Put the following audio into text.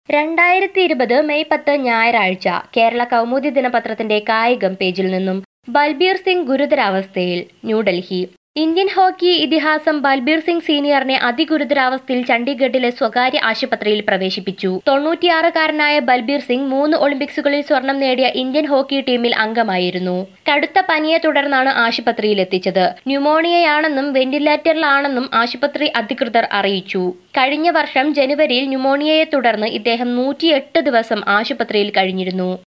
രണ്ടായിരത്തി ഇരുപത് മെയ് പത്ത് ഞായറാഴ്ച കേരള കൗമുദി ദിനപത്രത്തിന്റെ കായികം പേജിൽ നിന്നും ബൽബീർ സിംഗ് ഗുരുതരാവസ്ഥയിൽ ന്യൂഡൽഹി ഇന്ത്യൻ ഹോക്കി ഇതിഹാസം ബൽബീർ സിംഗ് സീനിയറിനെ അതിഗുരുതരാവസ്ഥയിൽ ചണ്ഡീഗഡിലെ സ്വകാര്യ ആശുപത്രിയിൽ പ്രവേശിപ്പിച്ചു തൊണ്ണൂറ്റിയാറുകാരനായ ബൽബീർ സിംഗ് മൂന്ന് ഒളിമ്പിക്സുകളിൽ സ്വർണം നേടിയ ഇന്ത്യൻ ഹോക്കി ടീമിൽ അംഗമായിരുന്നു കടുത്ത പനിയെ തുടർന്നാണ് ആശുപത്രിയിൽ എത്തിച്ചത് ന്യൂമോണിയയാണെന്നും വെന്റിലേറ്ററിലാണെന്നും ആശുപത്രി അധികൃതർ അറിയിച്ചു കഴിഞ്ഞ വർഷം ജനുവരിയിൽ ന്യൂമോണിയയെ തുടർന്ന് ഇദ്ദേഹം നൂറ്റിയെട്ട് ദിവസം ആശുപത്രിയിൽ കഴിഞ്ഞിരുന്നു